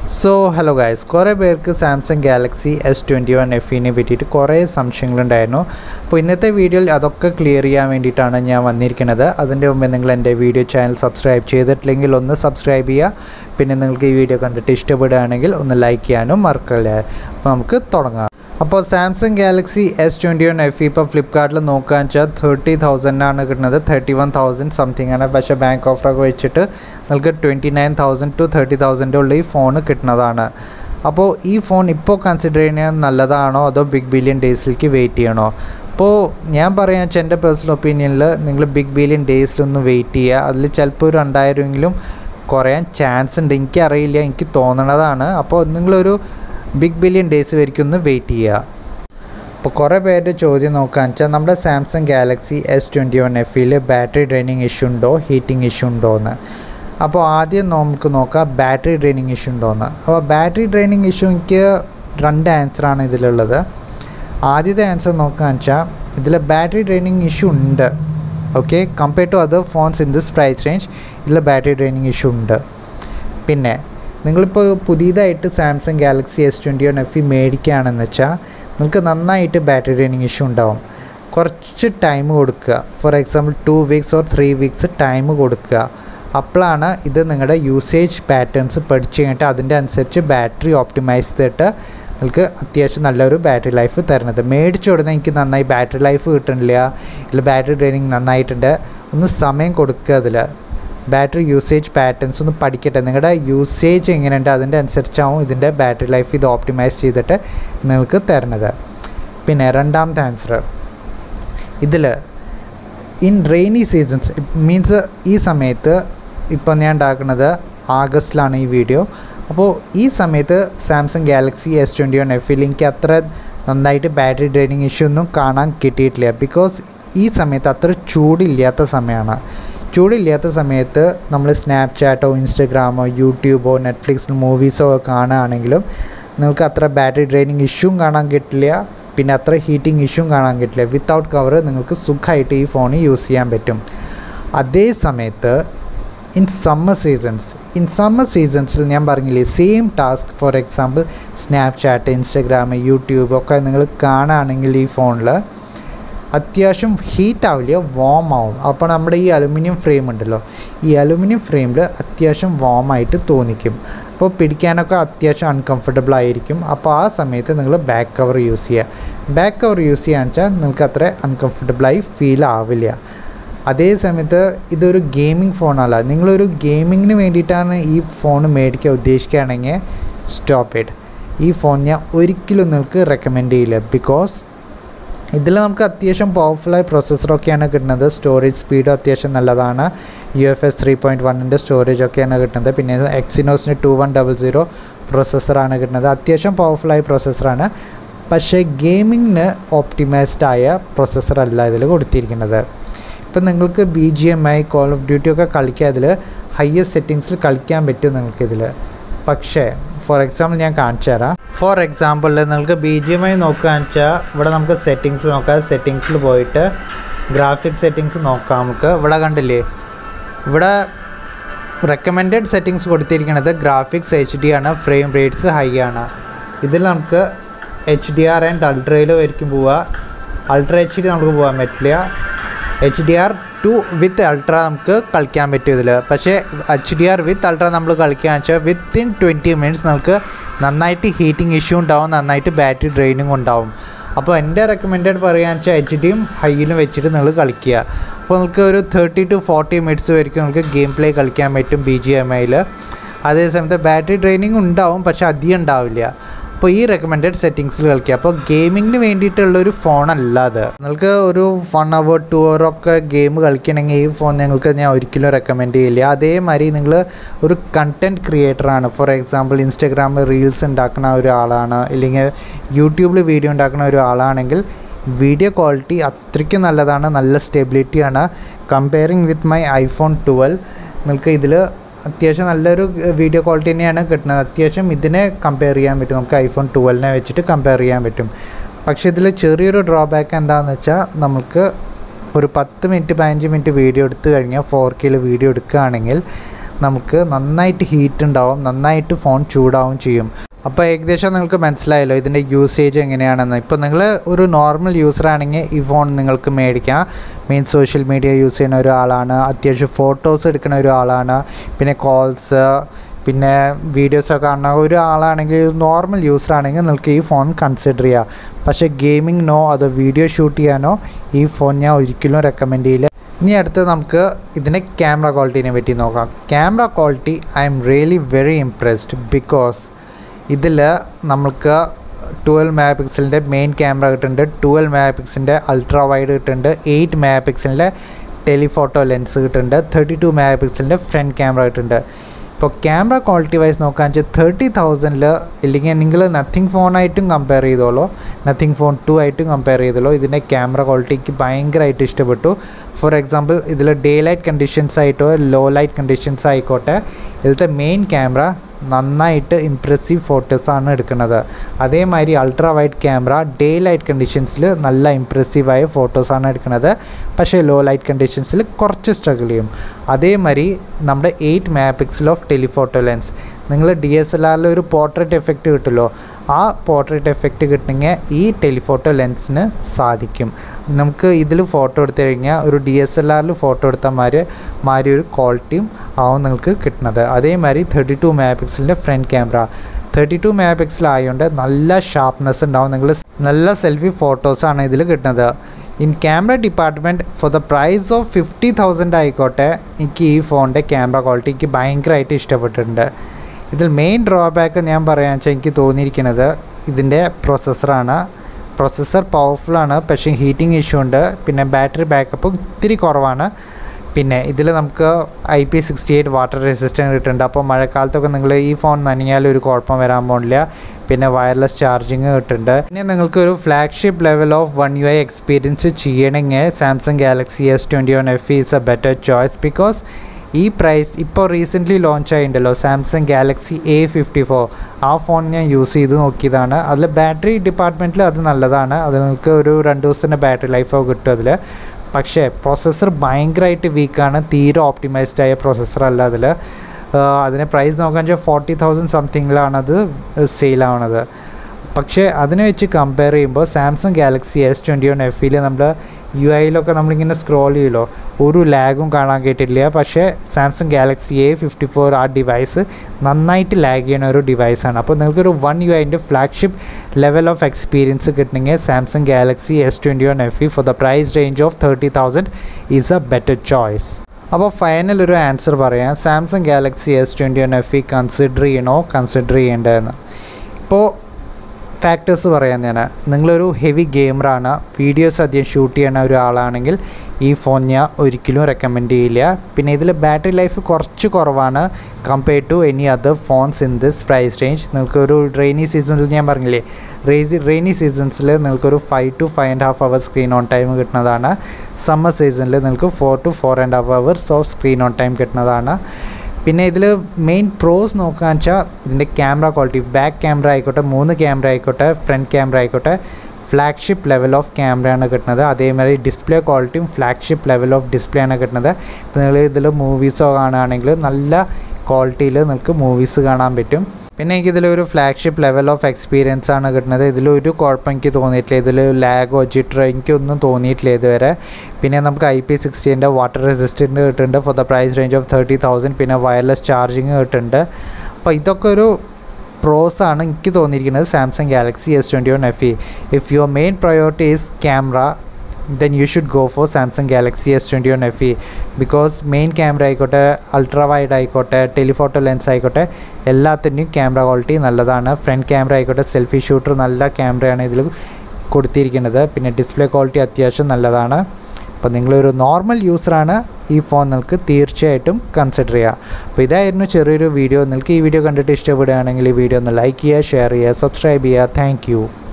so hello guys കുറേ പേർക്ക് Samsung Galaxy S twenty one എഫിനെ പറ്റിയിട്ട് കുറേ സംശയങ്ങളുണ്ടായിരുന്നു അപ്പോൾ ഇന്നത്തെ വീഡിയോയിൽ അതൊക്കെ ക്ലിയർ ചെയ്യാൻ വേണ്ടിയിട്ടാണ് ഞാൻ വന്നിരിക്കുന്നത് അതിൻ്റെ മുമ്പ് നിങ്ങൾ എൻ്റെ വീഡിയോ ചാനൽ സബ്സ്ക്രൈബ് ചെയ്തിട്ടില്ലെങ്കിൽ ഒന്ന് സബ്സ്ക്രൈബ് ചെയ്യുക പിന്നെ നിങ്ങൾക്ക് ഈ വീഡിയോ കണ്ടിട്ട് ഇഷ്ടപ്പെടുകയാണെങ്കിൽ ഒന്ന് ലൈക്ക് ചെയ്യാനും മറക്കല്ലേ അപ്പോൾ നമുക്ക് തുടങ്ങാം അപ്പോൾ Samsung Galaxy S twenty one F ഇപ്പോൾ ഫ്ലിപ്കാർട്ടിൽ നോക്കുകയെന്ന് വെച്ചാൽ തേർട്ടി തൗസൻഡാണ് കിട്ടുന്നത് തേർട്ടി വൺ തൗസൻഡ് സംതിങ് ആണ് പക്ഷേ ബാങ്ക് ഓഫറൊക്കെ വെച്ചിട്ട് നിങ്ങൾക്ക് twenty nine thousand to thirty thousand ഉള്ള ഈ ഫോൺ കിട്ടുന്നതാണ് അപ്പോൾ ഈ ഫോൺ ഇപ്പോൾ കൺസിഡർ ചെയ്യുന്നത് നല്ലതാണോ അതോ ബിഗ് ബില്യൺ ഡേയ്സിലേക്ക് വെയിറ്റ് ചെയ്യണോ അപ്പോൾ ഞാൻ പറയാൻ വെച്ചാൽ എൻ്റെ പേഴ്സണൽ ഒപ്പീനിയനിൽ നിങ്ങൾ ബിഗ് ബില്യൺ ഡേയ്സിലൊന്ന് വെയിറ്റ് ചെയ്യുക അതിൽ ചിലപ്പോൾ ഒരു രണ്ടായിരമെങ്കിലും കുറയാൻ ചാൻസ് ഉണ്ട് എനിക്കറിയില്ല എനിക്ക് തോന്നണതാണ് അപ്പോൾ നിങ്ങളൊരു ബിഗ് ബില്യൺ ഡേയ്സ് വരെയ്ക്കും ഒന്ന് വെയിറ്റ് ചെയ്യുക അപ്പോൾ കുറേ പേരുടെ ചോദ്യം നോക്കുകയെന്ന് വെച്ചാൽ നമ്മുടെ Samsung Galaxy S twenty one എഫിൽ ബാറ്ററി ഡ്രെയിനിങ് ഇഷ്യൂ ഉണ്ടോ ഹീറ്റിംഗ് ഇഷ്യൂ ഉണ്ടോ എന്ന് അപ്പോൾ ആദ്യം നമുക്ക് നോക്കാം ബാറ്ററി ഡ്രെയിനിങ് ഇഷ്യൂ ഉണ്ടോ എന്ന് അപ്പോൾ ബാറ്ററി ഡ്രെയിനിങ് ഇഷ്യൂ എനിക്ക് രണ്ട് ആൻസറാണ് ഇതിലുള്ളത് ആദ്യത്തെ ആൻസർ നോക്കുകയെന്ന് വെച്ചാൽ ഇതിൽ ബാറ്ററി ഡ്രെയിനിങ് ഇഷ്യൂ ഉണ്ട് okay compared to other phones in this price range ഇതിൽ ബാറ്ററി ഡ്രെയിനിങ് ഇഷ്യൂ ഉണ്ട് പിന്നെ നിങ്ങളിപ്പോൾ പുതിയതായിട്ട് Samsung Galaxy S twenty one F E മേടിക്കുകയാണെന്ന് വെച്ചാൽ നിങ്ങൾക്ക് നന്നായിട്ട് ബാറ്ററി ഡ്രെയിനിങ് ഇഷ്യൂ ഉണ്ടാവും കുറച്ച് ടൈം കൊടുക്കുക for example two weeks or three weeks time കൊടുക്കുക അപ്പോഴാണ് ഇത് നിങ്ങളുടെ യൂസേജ് പാറ്റേൺസ് പഠിച്ചു കഴിഞ്ഞിട്ട് അതിൻ്റെ അനുസരിച്ച് ബാറ്ററി ഓപ്റ്റിമൈസ് ചെയ്തിട്ട് നിങ്ങൾക്ക് അത്യാവശ്യം നല്ലൊരു ബാറ്ററി ലൈഫ് തരുന്നത് മേടിച്ചു കൊടുത്താൽ എനിക്ക് നന്നായി ബാറ്ററി ലൈഫ് കിട്ടണില്ല ഇതിൽ ബാറ്ററി ഡ്രെയിനിങ് നന്നായിട്ടുണ്ട് ഒന്ന് സമയം കൊടുക്കുക അതിൽ ബാറ്ററി യൂസേജ് പാറ്റേൺസ് ഒന്ന് പഠിക്കട്ടെ നിങ്ങളുടെ യൂസേജ് എങ്ങനെയുണ്ട് അതിൻ്റെ അനുസരിച്ചാവും ഇതിൻ്റെ ബാറ്ററി ലൈഫ് ഇത് ഓപ്റ്റിമൈസ് ചെയ്തിട്ട് നിങ്ങൾക്ക് തരുന്നത് പിന്നെ രണ്ടാമത്തെ ആൻസർ ഇതിൽ ഇൻ റെയിനി സീസൺസ് മീൻസ് ഈ സമയത്ത് ഇപ്പോൾ ഞാൻ ഉണ്ടാക്കുന്നത് ആഗസ്റ്റിലാണ് ഈ വീഡിയോ അപ്പോൾ ഈ സമയത്ത് Samsung Galaxy S twenty one എഫിൽ എനിക്ക് അത്ര നന്നായിട്ട് ബാറ്ററി ഡ്രെയിനിങ് ഇഷ്യൂ ഒന്നും കാണാൻ കിട്ടിയിട്ടില്ല ബിക്കോസ് ഈ സമയത്ത് അത്ര ചൂടില്ലാത്ത സമയമാണ് ചൂടില്ലാത്ത സമയത്ത് നമ്മൾ സ്നാപ്ചാറ്റോ ഇൻസ്റ്റഗ്രാമോ യൂട്യൂബോ നെറ്റ്ഫ്ലിക്സിൽ മൂവീസോ കാണുകയാണെങ്കിലും നിങ്ങൾക്ക് അത്ര ബാറ്ററി ഡ്രെയിനിങ് ഇഷ്യൂവും കാണാൻ കിട്ടില്ല പിന്നെ അത്ര ഹീറ്റിംഗ് ഇഷ്യൂവും കാണാൻ കിട്ടില്ല വിത്തൗട്ട് കവർ നിങ്ങൾക്ക് സുഖമായിട്ട് ഈ ഫോൺ യൂസ് ചെയ്യാൻ പറ്റും അതേ സമയത്ത് in summer seasons in summer സീസൺസിൽ ഞാൻ പറഞ്ഞില്ലേ same task for example Snapchat Instagram YouTube ഒക്കെ നിങ്ങൾ കാണുകയാണെങ്കിൽ ഈ ഫോണിൽ അത്യാവശ്യം ഹീറ്റ് ആവില്ല വാം ആവും അപ്പോൾ നമ്മുടെ ഈ അലുമിനിയം ഫ്രെയിം ഉണ്ടല്ലോ ഈ അലുമിനിയം ഫ്രെയിമിൽ അത്യാവശ്യം വാം ആയിട്ട് തോന്നിക്കും അപ്പോൾ പിടിക്കാനൊക്കെ അത്യാവശ്യം അൺകംഫർട്ടബിൾ ആയിരിക്കും അപ്പോൾ ആ സമയത്ത് നിങ്ങൾ ബാക്ക് കവർ യൂസ് ചെയ്യുക ബാക്ക് കവർ യൂസ് ചെയ്യാന്ന് വെച്ചാൽ നിങ്ങൾക്ക് അത്ര അൺകംഫർട്ടബിളായി ഫീൽ ആവില്ല അതേ സമയത്ത് ഇതൊരു ഗെയിമിംഗ് ഫോണല്ല നിങ്ങളൊരു ഗെയിമിങ്ങിന് വേണ്ടിയിട്ടാണ് ഈ ഫോൺ മേടിക്കാൻ ഉദ്ദേശിക്കുകയാണെങ്കിൽ സ്റ്റോപ്പ് ഇറ്റ് ഈ ഫോൺ ഞാൻ ഒരിക്കലും നിങ്ങൾക്ക് റെക്കമെൻഡ് ചെയ്യില്ല ബിക്കോസ് ഇതിൽ നമുക്ക് അത്യാവശ്യം പവർഫുള്ളായ പ്രോസസ്സറൊക്കെയാണ് കിട്ടുന്നത് സ്റ്റോറേജ് സ്പീഡ് അത്യാവശ്യം നല്ലതാണ് U F S three point വണ്ണിൻ്റെ സ്റ്റോറേജ് ഒക്കെയാണ് കിട്ടുന്നത് പിന്നെ എക്സിനോസിന് ടു വൺ ഡബിൾ സീറോ പ്രോസസ്സറാണ് കിട്ടുന്നത് അത്യാവശ്യം പവർഫുള്ളായ പ്രോസസ്സറാണ് പക്ഷേ ഗെയിമിങ്ങിന് ഓപ്റ്റിമൈസ്ഡ് ആയ പ്രോസസ്സർ അല്ല ഇതിൽ കൊടുത്തിരിക്കുന്നത് ഇപ്പം നിങ്ങൾക്ക് B G M I call of duty ഒക്കെ കളിക്കുക അതിൽ ഹയസ്റ്റ് സെറ്റിങ്സിൽ കളിക്കാൻ പറ്റും നിങ്ങൾക്കിതിൽ പക്ഷേ ഫോർ എക്സാമ്പിൾ ഞാൻ കാണിച്ചു തരാം ഫോർ എക്സാമ്പിളിൽ നിങ്ങൾക്ക് ബി ജി എം ഐ നോക്കുകയെന്ന് വെച്ചാൽ ഇവിടെ നമുക്ക് സെറ്റിങ്സ് നോക്കാം സെറ്റിങ്സിൽ പോയിട്ട് ഗ്രാഫിക്സ് സെറ്റിങ്സ് നോക്കാം നമുക്ക് ഇവിടെ കണ്ടില്ലേ ഇവിടെ റെക്കമെൻഡഡ് സെറ്റിങ്സ് കൊടുത്തിരിക്കുന്നത് ഗ്രാഫിക്സ് എച്ച് ഡി ആണ് ഫ്രെയിം റേറ്റ്സ് ഹൈ ആണ് ഇതിൽ നമുക്ക് എച്ച് ഡി ആർ ആൻഡ് അൾട്രയിൽ ആയിരിക്കും പോവുക അൾട്ര എച്ച് ഡി നമുക്ക് പോകാൻ പറ്റില്ല H D R too with ultra നമുക്ക് കളിക്കാൻ പറ്റും ഇതിൽ പക്ഷേ H D R with ultra നമ്മൾ കളിക്കുകയെന്ന് വെച്ചാൽ വിത്തിൻ ട്വൻറ്റി മിനിറ്റ്സ് നമുക്ക് നന്നായിട്ട് ഹീറ്റിംഗ് ഇഷ്യൂ ഉണ്ടാവും നന്നായിട്ട് ബാറ്ററി ഡ്രെയിനിങ് ഉണ്ടാവും അപ്പോൾ എൻ്റെ റെക്കമെൻഡഡ് പറയുകയെന്ന് വെച്ചാൽ എച്ച് ഡിയും ഹൈയിലും വെച്ചിട്ട് നിങ്ങൾ കളിക്കുക അപ്പോൾ നിങ്ങൾക്ക് ഒരു തേർട്ടി ടു ഫോർട്ടി മിനിറ്റ്സ് വരെയും നിങ്ങൾക്ക് ഗെയിം പ്ലേ കളിക്കാൻ പറ്റും ബി ജി എം ഐയിൽ അതേ സമയത്ത് ബാറ്ററി ഡ്രെയിനിങ് ഉണ്ടാവും പക്ഷേ അധികം ഉണ്ടാവില്ല അപ്പോൾ ഈ റെക്കമെൻഡഡ് സെറ്റിങ്സിൽ കളിക്കുക അപ്പോൾ ഗെയിമിങ്ങിന് വേണ്ടിയിട്ടുള്ളൊരു ഫോണല്ല അത് നിങ്ങൾക്ക് ഒരു വൺ അവർ ടു അവർ ഒക്കെ ഗെയിം കളിക്കണമെങ്കിൽ ഈ ഫോൺ നിങ്ങൾക്ക് ഞാൻ ഒരിക്കലും റെക്കമെൻഡ് ചെയ്യില്ല അതേമാതിരി നിങ്ങൾ ഒരു കണ്ടൻറ് ക്രിയേറ്ററാണ് ഫോർ എക്സാമ്പിൾ ഇൻസ്റ്റാഗ്രാമിൽ റീൽസ് ഉണ്ടാക്കുന്ന ഒരാളാണ് ഇല്ലെങ്കിൽ യൂട്യൂബിൽ വീഡിയോ ഉണ്ടാക്കുന്ന ഒരാളാണെങ്കിൽ വീഡിയോ ക്വാളിറ്റി അത്രയ്ക്കും നല്ലതാണ് നല്ല സ്റ്റെബിലിറ്റിയാണ് comparing with my iPhone twelve നിങ്ങൾക്ക് ഇതിൽ അത്യാവശ്യം നല്ലൊരു വീഡിയോ ക്വാളിറ്റി തന്നെയാണ് കിട്ടുന്നത് അത്യാവശ്യം ഇതിനെ കമ്പയർ ചെയ്യാൻ പറ്റും നമുക്ക് ഐഫോൺ ട്വൽവിനെ വെച്ചിട്ട് കമ്പയർ ചെയ്യാൻ പറ്റും പക്ഷേ ഇതിൽ ചെറിയൊരു ഡ്രോബാക്ക് എന്താണെന്ന് വെച്ചാൽ നമുക്ക് ഒരു പത്ത് മിനിറ്റ് പതിനഞ്ച് മിനിറ്റ് വീഡിയോ എടുത്തു കഴിഞ്ഞാൽ ഫോർ കെയിൽ വീഡിയോ എടുക്കുകയാണെങ്കിൽ നമുക്ക് നന്നായിട്ട് ഹീറ്റ് ഉണ്ടാവും നന്നായിട്ട് ഫോൺ ചൂടാവും ചെയ്യും അപ്പോൾ ഏകദേശം നിങ്ങൾക്ക് മനസ്സിലായല്ലോ ഇതിൻ്റെ യൂസേജ് എങ്ങനെയാണെന്ന് ഇപ്പോൾ നിങ്ങൾ ഒരു നോർമൽ യൂസർ ആണെങ്കിൽ ഈ ഫോൺ നിങ്ങൾക്ക് മേടിക്കാം മെയിൻ സോഷ്യൽ മീഡിയ യൂസ് ചെയ്യുന്ന ഒരാളാണ് അത്യാവശ്യം ഫോട്ടോസ് എടുക്കുന്ന ഒരാളാണ് പിന്നെ കോൾസ് പിന്നെ വീഡിയോസൊക്കെ കാണുന്ന ഒരാളാണെങ്കിൽ നോർമൽ യൂസർ ആണെങ്കിൽ നിങ്ങൾക്ക് ഈ ഫോൺ കൺസിഡർ ചെയ്യാം പക്ഷേ ഗെയിമിങ്ങിനോ അത് വീഡിയോ ഷൂട്ട് ചെയ്യാനോ ഈ ഫോൺ ഞാൻ ഒരിക്കലും റെക്കമെൻഡ് ചെയ്യില്ല ഇനി അടുത്ത് നമുക്ക് ഇതിൻ്റെ ക്യാമറ ക്വാളിറ്റീനെ പറ്റി നോക്കാം camera quality I am really very impressed because ഇതിൽ നമുക്ക് ട്വൽവ് മെഗാ പിക്സലിൻ്റെ മെയിൻ ക്യാമറ കിട്ടുന്നുണ്ട് ട്വൽവ് മെഗാ പിക്സലിൻ്റെ അൾട്രാ വൈഡ് കിട്ടുന്നുണ്ട് എയ്റ്റ് മെഗാ പിക്സലിൻ്റെ ടെലിഫോട്ടോ ലെൻസ് കിട്ടുന്നുണ്ട് തേർട്ടി ടു മെഗാ പിക്സലിൻ്റെ ഫ്രണ്ട് ക്യാമറ കിട്ടുന്നുണ്ട് ഇപ്പോൾ ക്യാമറ ക്വാളിറ്റി വൈസ് നോക്കുകയാണെന്ന് വെച്ചാൽ തേർട്ടി തൗസൻഡിൽ ഇല്ലെങ്കിൽ നിങ്ങൾ നത്തിങ് ഫോണായിട്ടും കമ്പയർ ചെയ്തോളൂ നത്തിങ് ഫോൺ ടു ആയിട്ടും കമ്പയർ ചെയ്തോളൂ ഇതിൻ്റെ ക്യാമറ ക്വാളിറ്റിക്ക് ഭയങ്കരമായിട്ട് ഇഷ്ടപ്പെട്ടു ഫോർ എക്സാമ്പിൾ ഇതിൽ ഡേ ലൈറ്റ് കണ്ടീഷൻസ് ആയിട്ടോ ലോ ലൈറ്റ് കണ്ടീഷൻസ് ആയിക്കോട്ടെ ഇതിലത്തെ മെയിൻ ക്യാമറ നന്നായിട്ട് ഇംപ്രസീവ് ഫോട്ടോസാണ് എടുക്കുന്നത് അതേമാതിരി ultra wide camera day light കണ്ടീഷൻസിൽ നല്ല ഇംപ്രസീവായ ഫോട്ടോസാണ് എടുക്കുന്നത് പക്ഷേ ലോ ലൈറ്റ് കണ്ടീഷൻസിൽ കുറച്ച് സ്ട്രഗിൾ ചെയ്യും അതേമാതിരി നമ്മുടെ eight mega pixel of telephoto lens നിങ്ങൾ ഡി എസ് എൽ ആറിൽ ഒരു പോർട്രേറ്റ് എഫക്റ്റ് കിട്ടുമല്ലോ ആ പോർട്രേറ്റ് എഫക്റ്റ് കിട്ടണമെങ്കിൽ ഈ ടെലിഫോട്ടോ ലെൻസിന് സാധിക്കും നമുക്ക് ഇതിൽ ഫോട്ടോ എടുത്തു കഴിഞ്ഞാൽ ഒരു ഡി എസ് എൽ ആറിൽ ഫോട്ടോ എടുത്ത മാതിരി മാതിരി ഒരു ക്വാളിറ്റിയും ആവും നിങ്ങൾക്ക് കിട്ടുന്നത് അതേമാതിരി തേർട്ടി ടു മെഗാ പിക്സലിൻ്റെ front camera thirty two mega pixel ആയതുകൊണ്ട് നല്ല ഷാർപ്നെസ് ഉണ്ടാവും നിങ്ങൾ നല്ല സെൽഫി ഫോട്ടോസാണ് ഇതിൽ കിട്ടുന്നത് in camera department for the price of fifty thousand ആയിക്കോട്ടെ എനിക്ക് ഈ ഫോണിൻ്റെ ക്യാമറ ക്വാളിറ്റി എനിക്ക് ഭയങ്കരമായിട്ട് ഇഷ്ടപ്പെട്ടിട്ടുണ്ട് ഇതിൽ മെയിൻ ഡ്രോബാക്ക് ഞാൻ പറയാന്ന് വെച്ചാൽ എനിക്ക് തോന്നിയിരിക്കുന്നത് ഇതിൻ്റെ പ്രൊസസ്സറാണ് പ്രൊസസ്സർ പവർഫുള്ളാണ് പക്ഷേ ഹീറ്റിംഗ് ഇഷ്യൂ ഉണ്ട് പിന്നെ ബാറ്ററി ബാക്കപ്പ് ഇത്തിരി കുറവാണ് പിന്നെ ഇതിൽ നമുക്ക് I P sixty eight water resistant കിട്ടുന്നുണ്ട് അപ്പോൾ മഴക്കാലത്തൊക്കെ നിങ്ങൾ ഈ ഫോൺ നനഞ്ഞാലും ഒരു കുഴപ്പം വരാൻ പോണില്ല പിന്നെ വയർലെസ് ചാർജിങ് കിട്ടുന്നുണ്ട് പിന്നെ നിങ്ങൾക്ക് ഒരു flagship level of one U I experience ചെയ്യണമെങ്കിൽ Samsung Galaxy S twenty one F is a better choice because ഈ പ്രൈസ് ഇപ്പോൾ റീസെൻ്റ്ലി ലോഞ്ച് ആയിട്ടുണ്ടല്ലോ Samsung Galaxy A fifty four ആ ഫോൺ ഞാൻ യൂസ് ചെയ്ത് നോക്കിയതാണ് അതിൽ ബാറ്ററി ഡിപ്പാർട്ട്മെൻറ്റിൽ അത് നല്ലതാണ് അത് നിങ്ങൾക്ക് ഒരു രണ്ട് ദിവസത്തിൻ്റെ ബാറ്ററി ലൈഫോ കിട്ടും അതിൽ പക്ഷേ പ്രോസസ്സർ ഭയങ്കരമായിട്ട് വീക്കാണ് തീരെ ഓപ്റ്റിമൈസ്ഡ് ആയ പ്രോസസ്സർ അല്ല അതിൽ അതിന് പ്രൈസ് നോക്കാൻ വെച്ചാൽ ഫോർട്ടി തൗസൻഡ് സംതിങ്ങിലാണ് അത് സെയിലാവണത് പക്ഷേ അതിനെ വെച്ച് കമ്പയർ ചെയ്യുമ്പോൾ Samsung Galaxy S twenty one എഫിൽ നമ്മൾ യു ഐയിലൊക്കെ നമ്മളിങ്ങനെ സ്ക്രോൾ ചെയ്യുമല്ലോ ഒരു ലാഗും കാണാൻ കേട്ടില്ല പക്ഷേ Samsung Galaxy A fifty four ആ ഡിവൈസ് നന്നായിട്ട് ലാഗ് ചെയ്യുന്ന ഒരു ഡിവൈസാണ് അപ്പോൾ നിങ്ങൾക്കൊരു വൺ യു ഐൻ്റെ ഫ്ലാഗ്ഷിപ്പ് ലെവൽ ഓഫ് എക്സ്പീരിയൻസ് കിട്ടണമെങ്കിൽ Samsung Galaxy S twenty one F E for the price range of thirty thousand is a better choice അപ്പോൾ ഫൈനൽ ഒരു ആൻസർ പറയാം Samsung Galaxy S twenty one F E consider ചെയ്യണോ consider ചെയ്യേണ്ടതെന്ന് ഇപ്പോൾ factors പറയാൻ ഞാൻ നിങ്ങളൊരു ഹെവി ഗെയിമറാണ് വീഡിയോസ് അധികം ഷൂട്ട് ചെയ്യുന്ന ഒരാളാണെങ്കിൽ ഈ ഫോൺ ഞാൻ ഒരിക്കലും റെക്കമെൻഡ് ചെയ്യില്ല പിന്നെ ഇതിൽ ബാറ്ററി ലൈഫ് കുറച്ച് കുറവാണ് compare to any other phones in this price range നിങ്ങൾക്ക് ഒരു റെയിനി സീസണിൽ ഞാൻ പറഞ്ഞില്ലേ റേസി റെയിനി സീസൺസിൽ നിങ്ങൾക്കൊരു five to five and half hour screen on time കിട്ടുന്നതാണ് സമ്മർ സീസണിൽ നിങ്ങൾക്ക് four to four and half hours of screen on time കിട്ടുന്നതാണ് പിന്നെ ഇതിൽ മെയിൻ പ്രോസ് നോക്കുകയെന്ന് വെച്ചാൽ ഇതിൻ്റെ ക്യാമറ ക്വാളിറ്റി ബാക്ക് ക്യാമറ ആയിക്കോട്ടെ മൂന്ന് ക്യാമറ ആയിക്കോട്ടെ ഫ്രണ്ട് ക്യാമറ ആയിക്കോട്ടെ ഫ്ലാഗ്ഷിപ്പ് ലെവൽ ഓഫ് ക്യാമറയാണ് കിട്ടുന്നത് അതേമാതിരി ഡിസ്പ്ലേ ക്വാളിറ്റിയും ഫ്ലാഗ്ഷിപ്പ് ലെവൽ ഓഫ് ഡിസ്പ്ലേ ആണ് കിട്ടുന്നത് ഇപ്പോൾ നിങ്ങൾ ഇതിൽ മൂവീസോ കാണുകയാണെങ്കിൽ നല്ല ക്വാളിറ്റിയിൽ നിങ്ങൾക്ക് മൂവീസ് കാണാൻ പറ്റും പിന്നെ എനിക്ക് ഇതിലൊരു ഫ്ലാഗ്ഷിപ്പ് ലെവൽ ഓഫ് എക്സ്പീരിയൻസ് ആണ് കിട്ടുന്നത് ഇതിലൊരു കുഴപ്പം എനിക്ക് തോന്നിയിട്ടില്ല ഇതിൽ ലാഗോ ജിറ്ററോ എനിക്കൊന്നും തോന്നിയിട്ടില്ല ഇതുവരെ പിന്നെ നമുക്ക് ഐ പി സിക്സ്റ്റീൻ്റെ വാട്ടർ റെസിസ്റ്റൻറ്റ് കിട്ടുന്നുണ്ട് for the price range of thirty thousand പിന്നെ വയർലെസ് ചാർജിങ് കിട്ടുന്നുണ്ട് അപ്പോൾ ഇതൊക്കെ ഒരു പ്രോസ് ആണ് എനിക്ക് തോന്നിയിരിക്കുന്നത് Samsung Galaxy S twenty one F E if your main priority is camera then you should go for Samsung Galaxy S twenty one F E because main camera ആയിക്കോട്ടെ ultra wide ആയിക്കോട്ടെ telephoto lens ആയിക്കോട്ടെ എല്ലാത്തിൻ്റെയും camera quality നല്ലതാണ് front camera ആയിക്കോട്ടെ selfie shooter നല്ല ക്യാമറയാണ് ഇതിൽ കൊടുത്തിരിക്കുന്നത് പിന്നെ ഡിസ്പ്ലേ ക്വാളിറ്റി അത്യാവശ്യം നല്ലതാണ് അപ്പോൾ നിങ്ങളൊരു നോർമൽ യൂസറാണ് ഈ ഫോൺ നിങ്ങൾക്ക് തീർച്ചയായിട്ടും കൺസിഡർ ചെയ്യുക അപ്പോൾ ഇതായിരുന്നു ചെറിയൊരു വീഡിയോ നിങ്ങൾക്ക് ഈ വീഡിയോ കണ്ടിട്ട് ഇഷ്ടപ്പെടുകയാണെങ്കിൽ ഈ വീഡിയോ ഒന്ന് ലൈക്ക് ചെയ്യുക ഷെയർ ചെയ്യുക സബ്സ്ക്രൈബ് ചെയ്യുക താങ്ക്